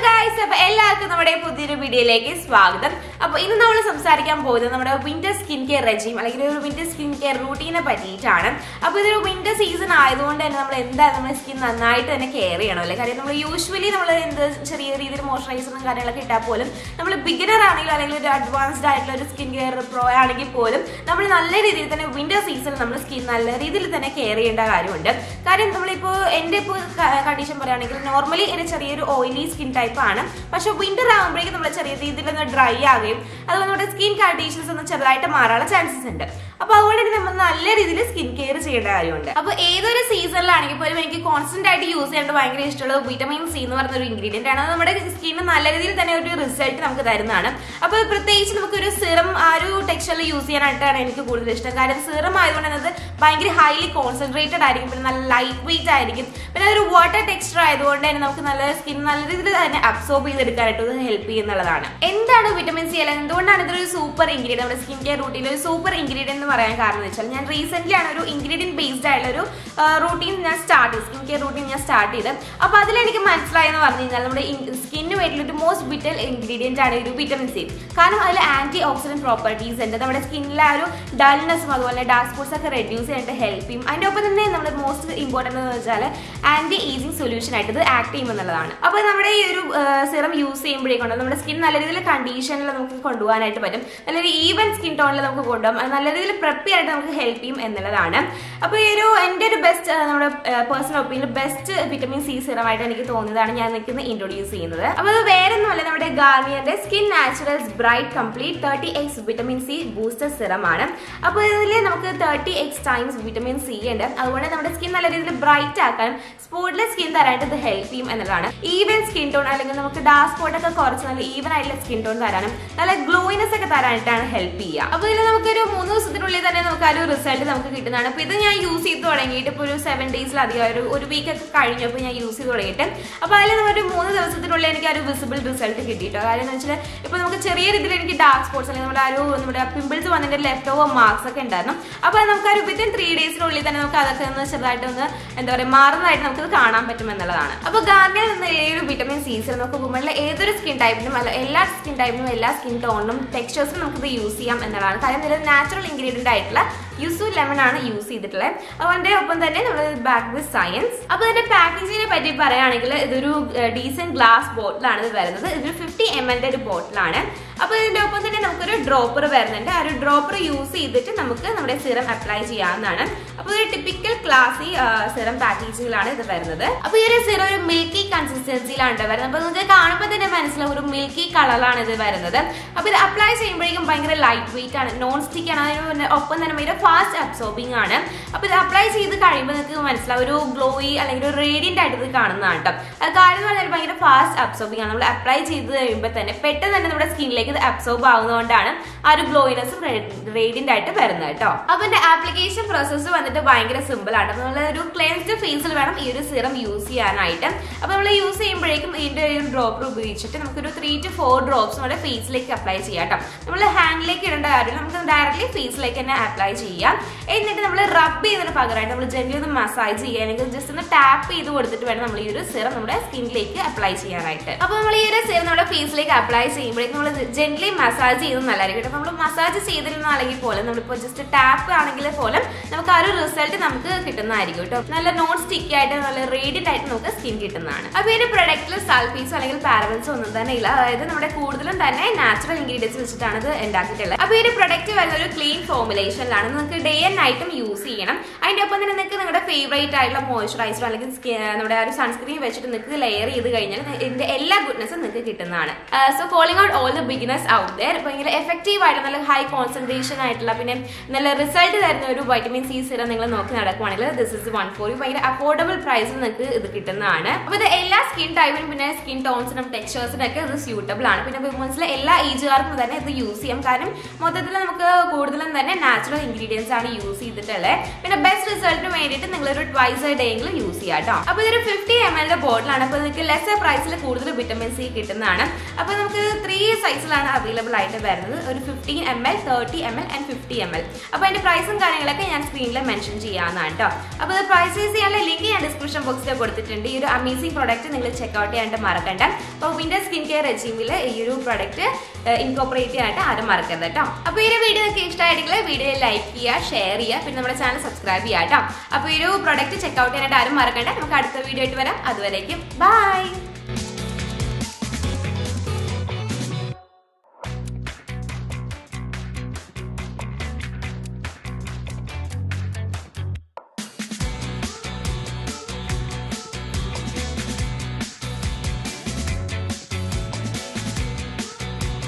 guys അപ്പൊ എല്ലാവർക്കും നമ്മുടെ പുതിയൊരു വീഡിയോയിലേക്ക് സ്വാഗതം അപ്പൊ ഇന്ന് നമ്മൾ സംസാരിക്കാൻ പോകുന്നത് നമ്മുടെ വിന്റർ സ്കിൻ കെയർ റെജീം അല്ലെങ്കിൽ ഒരു വിന്റർ സ്കിൻ കെയർ റൂട്ടീനെ പറ്റിയിട്ടാണ് അപ്പൊ ഇതൊരു വിന്റർ സീസൺ ആയതുകൊണ്ട് തന്നെ നമ്മൾ എന്തായാലും നമ്മുടെ സ്കിൻ നന്നായിട്ട് തന്നെ കെയർ ചെയ്യണം അല്ലേ കാര്യം നമ്മൾ യൂഷ്വലി നമ്മൾ എന്ത് ചെറിയ രീതിയിൽ മോയ്സ്ചറൈസറും കാര്യങ്ങളൊക്കെ ഇട്ടാൽ പോലും നമ്മൾ ബിഗിനർ ആണെങ്കിലും അല്ലെങ്കിൽ ഒരു അഡ്വാൻസ്ഡ് ആയിട്ടുള്ള ഒരു സ്കിൻ കെയർ പ്രോ ആണെങ്കിൽ പോലും നമ്മൾ നല്ല രീതിയിൽ തന്നെ വിന്റർ സീസണിൽ നമ്മൾ സ്കിൻ നല്ല രീതിയിൽ തന്നെ കെയർ ചെയ്യേണ്ട കാര്യമുണ്ട് കാര്യം നമ്മളിപ്പോൾ എൻ്റെ ഇപ്പോൾ കണ്ടീഷൻ പറയുകയാണെങ്കിൽ നോർമലി എൻ്റെ ചെറിയൊരു ഓയിലി സ്കിൻ ടൈപ്പ് ആണ് പക്ഷെ വിന്റർ ആകുമ്പോഴേക്കും നമ്മൾ ചെറിയ രീതിയിൽ ഒന്ന് ഡ്രൈ ആവുകയും അതുപോലെ നമ്മുടെ സ്കിൻ കണ്ടീഷൻസ് ഒന്ന് ചെറുതായിട്ട് മാറാനുള്ള ചാൻസസ് ഉണ്ട് അപ്പൊ അതുകൊണ്ട് തന്നെ നമ്മൾ നല്ല രീതിയിൽ സ്കിൻ കെയർ ചെയ്യേണ്ട കാര്യമുണ്ട് അപ്പൊ ഏതൊരു സീസണിലാണെങ്കിൽ പോലും എനിക്ക് കോൺസ്റ്റന്റ് ആയിട്ട് യൂസ് ചെയ്യേണ്ട ഭയങ്കര ഇഷ്ടമുള്ളത് വിറ്റമിൻ സി എന്ന് പറയുന്ന ഒരു ഇൻഗ്രീഡിയന്റ് ആണ് അത് നമ്മുടെ സ്കിന്നിന് നല്ല രീതിയിൽ തന്നെ ഒരു റിസൾട്ട് നമുക്ക് തരുന്നതാണ് അപ്പൊ പ്രത്യേകിച്ച് നമുക്ക് ഒരു സിറം ആ ഒരു ടെക്സ്ചറിൽ യൂസ് ചെയ്യാനായിട്ടാണ് എനിക്ക് കൂടുതൽ ഇഷ്ടം കാരണം സിറം ആയതുകൊണ്ട് തന്നെ അത് ഭയങ്കര ഹൈലി കോൺസെൻട്രേറ്റഡ് ആയിരിക്കും പിന്നെ നല്ല ലൈറ്റ് വെയിറ്റ് ആയിരിക്കും പിന്നെ ഒരു വാട്ടർ ടെക്സ്ചർ ആയതുകൊണ്ട് തന്നെ നമുക്ക് നല്ല സ്കിൻ നല്ല രീതിയിൽ തന്നെ അബ്സോർബ് ചെയ്തെടുക്കാനായിട്ട് ഇത് ഹെൽപ്പ് ചെയ്യുന്നുള്ളതാണ് എന്താണ് വിറ്റമിൻ സി അല്ലെങ്കിൽ എന്തുകൊണ്ടാണ് ഇതൊരു സൂപ്പർ ഇൻഗ്രീഡിയൻ നമ്മുടെ സ്കിൻ കെയർ റൂട്ടീനിൽ ഒരു സൂപ്പർ ഇൻഗ്രീഡിയൻ എന്ന് പറയാൻ കാരണം എന്ന് വെച്ചാൽ ഞാൻ റീസെന്റ് ആണ് ഒരു ഇൻഗ്രീഡിയൻ ബേസ്ഡ് ആയിട്ടുള്ള ഒരു റൂട്ടീൻ ഞാൻ സ്റ്റാർട്ട് ചെയ്തു സ്കിൻ കെയർ റൂട്ടീൻ ഞാൻ സ്റ്റാർട്ട് ചെയ്ത് അപ്പൊ അതിലെനിക്ക് മനസ്സിലായെന്ന് പറഞ്ഞു കഴിഞ്ഞാൽ നമ്മുടെ സ്കിന്നിന് വേണ്ടിയുള്ള ഒരു മോസ്റ്റ് വിറ്റൽ ഇൻഗ്രീഡിയന്റ് ആണ് ഒരു വിറ്റമിൻ സി കാരണം അതിൽ ആന്റി ഓക്സിഡന്റ് പ്രോപ്പർട്ടീസ് ഉണ്ട് നമ്മുടെ സ്കിന്നിലെ ആ ഒരു ഡൾനെസ്സും അതുപോലെ ഡാർക്ക് സ്പോട്സ് ഒക്കെ റെഡ്യൂസ് ചെയ്യാനായിട്ട് ഹെൽപ്പ് ചെയ്യും അതിന്റെ ഒപ്പം തന്നെ നമ്മുടെ മോസ്റ്റ് ഇമ്പോർട്ടന്റ് എന്ന് വെച്ചാൽ ആന്റി ഏജിങ് സൊല്യൂഷൻ ആയിട്ട് ഇത് ആക്ട് ചെയ്യും എന്നുള്ളതാണ് അപ്പോൾ നമ്മുടെ ഈ ഒരു സിറം യൂസ് ചെയ്യുമ്പോഴേക്കും നമ്മുടെ സ്കിൻ നല്ല രീതിയിൽ കണ്ടീഷനിൽ നമുക്ക് കൊണ്ടുപോകാനായിട്ട് പറ്റും നല്ലൊരു ഈവൻ സ്കിൻ ടോണിൽ നമുക്ക് കൊണ്ടുപോകാം അത് നല്ല രീതിയിൽ പ്രെപ്പ് ചെയ്യാനായിട്ട് നമുക്ക് ഹെൽപ്പ് ചെയ്യും എന്നുള്ളതാണ് അപ്പോൾ ഈ ഒരു എൻ്റെ ഒരു ബെസ്റ്റ് നമ്മുടെ personal opinion best vitamin C സിറമായിട്ട് എനിക്ക് തോന്നിയതാണ് ഞാൻ നിൽക്കുന്ന ഇൻട്രൊഡ്യൂസ് ചെയ്യുന്നത് അപ്പോൾ അത് വേറെ ഒന്നുമല്ല നമ്മുടെ ഗാർണിയറിന്റെ skin naturals bright complete thirty X vitamin C booster serum ആണ് അപ്പോൾ ഇതിൽ നമുക്ക് thirty X times vitamin C ഉണ്ട് അതുകൊണ്ട് നമ്മുടെ സ്കിൻ നല്ല രീതിയിൽ ബ്രൈറ്റ് ആക്കാനും സ്പോട്ട്ലെസ് സ്കിൻ തരാനായിട്ട് ഇത് ഹെൽപ്പ് ചെയ്യും എന്നതാണ് ഈവൻ സ്കിൻ ടോൺ അല്ലെങ്കിൽ നമുക്ക് ഡാർക്ക് സ്പോട്ട് ഒക്കെ കുറച്ച് നല്ല ഈവൻ ആയിട്ടുള്ള സ്കിൻ ടോൺ തരാനും നല്ല ഗ്ലോയിനെസ് ഒക്കെ തരാനായിട്ടാണ് ഹെൽപ്പ് ചെയ്യുക അപ്പോൾ ഇതിൽ നമുക്കൊരു മൂന്ന് ദിവസത്തിനുള്ളിൽ തന്നെ നമുക്ക് ആ ഒരു റിസൾട്ട് നമുക്ക് കിട്ടുന്നതാണ് അപ്പോൾ ഇത് ഞാൻ യൂസ് ചെയ്ത് തുടങ്ങിയിട്ട് ഇപ്പോൾ ഒരു സെവൻ ഡേയ്സിലധികം ഒരു ഒരു വീക്ക് ഒക്കെ കഴിഞ്ഞപ്പോൾ ഞാൻ യൂസ് ചെയ്ത് തുടങ്ങിയിട്ട് അപ്പോൾ അതിൽ ഒരു മൂന്ന് ദിവസത്തിനുള്ളിൽ എനിക്ക് ആ ഒരു വിസിബിൾ റിസൾട്ട് കിട്ടിയിട്ടോ കാര്യം എന്ന് വെച്ചാൽ ഇപ്പോൾ നമുക്ക് ചെറിയ രീതിയിൽ എനിക്ക് ഡാർക്ക് സ്പോട്ട്സ് അല്ലെങ്കിൽ നമ്മുടെ ആ ഒരു നമ്മുടെ പിമ്പിൾസ് വന്നതിന്റെ ലെഫ്റ്റ് ഓവർ മാർക്സ് ഒക്കെ ഉണ്ടായിരുന്നു അപ്പോൾ നമുക്ക് ആ ഒരു വിത്തിൻ ത്രീ ഡേയ്സിനുള്ളിൽ തന്നെ നമുക്ക് അതൊക്കെ ഒന്ന് ചെറുതായിട്ട് ഒന്ന് എന്താ പറയുക മാറുന്നതായിട്ട് നമുക്ക് കാണാൻ പറ്റും എന്നുള്ളതാണ് അപ്പോൾ ഗാർണിയർ എന്ന ഈ ഒരു വിറ്റമിൻ സീസിൽ നമുക്ക് വുമണിലെ ഏതൊരു സ്കിൻ ടൈപ്പിനും അല്ല എല്ലാ സ്കിൻ ടൈപ്പിനും എല്ലാ സ്കിൻ ടോണിനും ടെക്സ്ചേഴ്സിനും നമുക്കിത് യൂസ് ചെയ്യാം എന്നുള്ളതാണ് കാര്യം ഇതിൽ നാച്ചുറൽ ഇൻഗ്രീഡിയൻ്റ് ആയിട്ടുള്ള യുസു ലെമൺ ആണ് യൂസ് ചെയ്തിട്ടുള്ളത് അതുകൊണ്ട് ഒപ്പം തന്നെ നമ്മൾ ബാക്ക് വിത്ത് സയൻസ് അപ്പോൾ ഇതിന്റെ പാക്കേജിനെ പറ്റി പറയുകയാണെങ്കിൽ ഇതൊരു ഡീസെന്റ് ഗ്ലാസ് ബോട്ടിലാണ് ഇത് വരുന്നത് ഇതൊരു ഫിഫ്റ്റി എം എല്ലിന്റെ ഒരു ബോട്ടിലാണ് അപ്പോൾ ഇതിന്റെ ഒപ്പം തന്നെ നമുക്കൊരു ഡ്രോപ്പർ വരുന്നുണ്ട് ആ ഒരു ഡ്രോപ്പർ യൂസ് ചെയ്തിട്ട് നമുക്ക് നമ്മുടെ സിറം അപ്ലൈ ചെയ്യാവുന്നതാണ് അപ്പോൾ ഒരു ടിപ്പിക്കൽ ക്ലാസി സിറം പാക്കേജിങ്ങിലാണ് ഇത് വരുന്നത് അപ്പോൾ ഈ ഒരു സിറം ഒരു മിൽക്കി കൺസിസ്റ്റൻസിയിലാണ് വരുന്നത് അപ്പോൾ നിങ്ങൾക്ക് കാണുമ്പോൾ തന്നെ മനസ്സിലാവും ഒരു മിൽക്കി കളറിലാണ് ഇത് വരുന്നത് അപ്പോൾ ഇത് അപ്ലൈ ചെയ്യുമ്പോഴേക്കും ഭയങ്കര ലൈറ്റ് വെയിറ്റ് ആണ് നോൺ സ്റ്റിക്ക് ആണ് അതിന് ഒപ്പം തന്നെ ഭയങ്കര ഫാസ്റ്റ് അബ്സോർബിംഗ് ആണ് അപ്പോൾ ഇത് അപ്ലൈ ചെയ്ത് കഴിയുമ്പോൾ നിങ്ങൾക്ക് മനസ്സിലാവും ഒരു ഗ്ലോയി അല്ലെങ്കിൽ ഒരു റേഡിയന്റ് ആയിട്ട് ഇത് കാണുന്നതാണ് കേട്ടോ അത് കാര്യം എന്ന് പറഞ്ഞാൽ ഭയങ്കര ഫാസ്റ്റ് അബ്സോർബിംഗ് ആണ് നമ്മൾ അപ്ലൈ ചെയ്ത് കഴിയുമ്പോൾ തന്നെ പെട്ടെന്ന് തന്നെ നമ്മുടെ സ്കിന്നിലേക്ക് ഇത് അബ്സോർബ് ആവുന്നതുകൊണ്ടാണ് ആ ഒരു ഗ്ലോയിനെസ്സും റേഡിയന്റ് ആയിട്ട് വരുന്നത് കേട്ടോ അപ്പോൾ ഇതിന്റെ ആപ്ലിക്കേഷൻ പ്രോസസ്സ് വന്നിട്ട് ഭയങ്കര സിമ്പിൾ ആണ് അപ്പോൾ നമ്മൾ ഒരു ക്ലെൻസ്ഡ് ഫേസിൽ വേണം ഈ ഒരു സിറം യൂസ് ചെയ്യാനായിട്ട് അപ്പോൾ നമ്മൾ യൂസ് ചെയ്യുമ്പോഴേക്കും ഇതിന്റെ ഒരു ഡ്രോപ്പർ ഉപയോഗിച്ചിട്ട് നമുക്കൊരു ത്രീ ടു ഫോർ ഡ്രോപ്സ് നമ്മുടെ ഫേസിലേക്ക് അപ്ലൈ ചെയ്യാം കേട്ടോ നമ്മൾ ഹാൻഡിലേക്ക് ഇടേണ്ട കാര്യമില്ല നമുക്ക് ഡയറക്റ്റ്ലി ഫേസിലേക്ക് തന്നെ അപ്ലൈ ചെയ്യാം എന്നിട്ട് നമ്മൾ റബ്ബ് ചെയ്യുന്നതിന് പകരമായിട്ട് നമ്മൾ ജെന്റി ഒന്ന് മസാജ് ചെയ്യുക അല്ലെങ്കിൽ ജസ്റ്റ് ഒന്ന് ടാപ്പ് ചെയ്ത് കൊടുത്തിട്ട് വേണം നമ്മൾ ഈ ഒരു സിറം നമ്മുടെ സ്കിന്നിലേക്ക് അപ്ലൈ ചെയ്യാനായിട്ട് അപ്പോൾ നമ്മൾ ഈ ഒരു സിറം നമ്മുടെ ഫേസിലേക്ക് അപ്ലൈ ചെയ്യുമ്പോഴേക്കും നമ്മൾ ജെന്റ്ലി മസാജ് ചെയ്യുന്നത് നല്ലതായിരിക്കും കേട്ടോ നമ്മൾ മസാജ് ചെയ്തിരുന്നാണെങ്കിൽ പോലും നമ്മളിപ്പോൾ ജസ്റ്റ് ടാപ്പ് ആണെങ്കിൽ പോലും നമുക്ക് ആ ഒരു റിസൾട്ട് നമുക്ക് കിട്ടുന്നതായിരിക്കും കേട്ടോ നല്ല നോൺ സ്റ്റിക്കി ആയിട്ട് നല്ല റേഡിയന്റ് ആയിട്ട് നമുക്ക് സ്കിൻ കിട്ടുന്നതാണ് അപ്പോൾ ഈ പ്രൊഡക്റ്റിൽ സൾഫീസോ അല്ലെങ്കിൽ പാരബൻസോ ഒന്നും തന്നെ ഇല്ല അതായത് നമ്മുടെ കൂടുതലും തന്നെ നാച്ചുറൽ ഇൻഗ്രീഡിയൻസ് വെച്ചിട്ടാണ് ഇത് ഉണ്ടാക്കിയിട്ടുള്ളത് അപ്പോൾ ഈ ഒരു പ്രൊഡക്റ്റ് വരുന്ന ഒരു ക്ലീൻ ഫോർമുലേഷനിലാണ് നിങ്ങൾക്ക് ഡേ ആൻഡ് നൈറ്റും യൂസ് ചെയ്യണം അതിന്റെ ഒപ്പം തന്നെ നിങ്ങൾക്ക് നിങ്ങളുടെ ഫേവറേറ്റ് ആയിട്ടുള്ള മോയ്സ്ചറൈസർ അല്ലെങ്കിൽ നമ്മുടെ ആ ഒരു സൺസ്ക്രീൻ വെച്ചിട്ട് നിങ്ങൾക്ക് ലെയർ ചെയ്ത് കഴിഞ്ഞാൽ ഇതിന്റെ എല്ലാ ഗുഡ്നസും നിങ്ങൾക്ക് കിട്ടുന്നതാണ് so calling out all the beginners out there ഭയങ്കര എഫക്റ്റീവ് ആയിട്ട് നല്ല ഹൈ കോൺസെൻട്രേഷൻ ആയിട്ടുള്ള പിന്നെ നല്ല റിസൾട്ട് തരുന്ന ഒരു വൈറ്റമിൻ സി സിറം നിങ്ങൾ നോക്കി നടക്കുവാണെങ്കിൽ ദിസ് ഇസ് വൺ ഫോർ ഭയങ്കര അഫോർഡബിൾ പ്രൈസിൽ നിങ്ങൾക്ക് ഇത് കിട്ടുന്നതാണ് അപ്പോൾ ഇത് എല്ലാ സ്കിൻ ടൈപ്പിനും പിന്നെ സ്കിൻ ടോൺസിനും ടെക്സ്ചേഴ്സിനും ഒക്കെ ഇത് സ്യൂട്ടബിൾ ആണ് പിന്നെ വിമൻസിലെ എല്ലാ ഏജുകാർക്കും തന്നെ ഇത് യൂസ് ചെയ്യാം കാരണം മൊത്തത്തിൽ നമുക്ക് കൂടുതലും തന്നെ നാച്ചുറൽ ഇൻഗ്രീഡിയൻസ് ആണ് യൂസ് ചെയ്തിട്ടുള്ളത് പിന്നെ ബെസ്റ്റ് റിസൾട്ടിന് വേണ്ടിയിട്ട് നിങ്ങൾ ഒരു ട്വൈസ് എ ഡേയെങ്കിലും യൂസ് ചെയ്യാം കേട്ടോ അപ്പോൾ ഇതൊരു ഫിഫ്റ്റി എം എല്ലിന്റെ ബോട്ടിലാണ് അപ്പോൾ നിങ്ങൾക്ക് ലെസർ പ്രൈസിൽ കൂടുതൽ വിറ്റമിൻ സി കിട്ടുന്നതാണ് അപ്പോൾ നമുക്ക് ത്രീ സൈസിലാണ് അവൈലബിൾ ആയിട്ട് വരുന്നത് ഒരു fifteen M L thirty M L and fifty M L അപ്പോൾ അതിന്റെ പ്രൈസും കാര്യങ്ങളൊക്കെ ഞാൻ സ്ക്രീനിൽ മെൻഷൻ മെൻഷൻ ചെയ്യാവുന്നതാണ് കേട്ടോ അപ്പോൾ ഇത് പർച്ചേസ് ചെയ്യാനുള്ള ലിങ്ക് ഞാൻ ഡിസ്ക്രിപ്ഷൻ ബോക്സിൽ കൊടുത്തിട്ടുണ്ട് ഈ ഒരു അമേസിംഗ് പ്രോഡക്റ്റ് നിങ്ങൾ ചെക്ക്ഔട്ട് ചെയ്യാനായിട്ട് മറക്കണ്ട അപ്പോൾ വിന്റർ സ്കിൻ കെയർ റെജീമിൽ ഈ ഒരു പ്രോഡക്റ്റ് ഇൻകോപ്പറേറ്റ് ചെയ്യാനായിട്ട് ആരും മറക്കരുത് കേട്ടോ അപ്പോൾ ഈ ഒരു വീഡിയോ നിങ്ങൾക്ക് ഇഷ്ടമായിട്ടുള്ള വീഡിയോ ലൈക്ക് ചെയ്യുക ഷെയർ ചെയ്യുക പിന്നെ നമ്മുടെ ചാനൽ സബ്സ്ക്രൈബ് ചെയ്യുക കേട്ടോ അപ്പോൾ ഈ ഒരു പ്രോഡക്റ്റ് ചെക്ക്ഔട്ട് ചെയ്യാനായിട്ട് ആരും മറക്കണ്ട നമുക്ക് അടുത്ത വീഡിയോ ആയിട്ട് വരാം അതുവരേക്കും ബൈ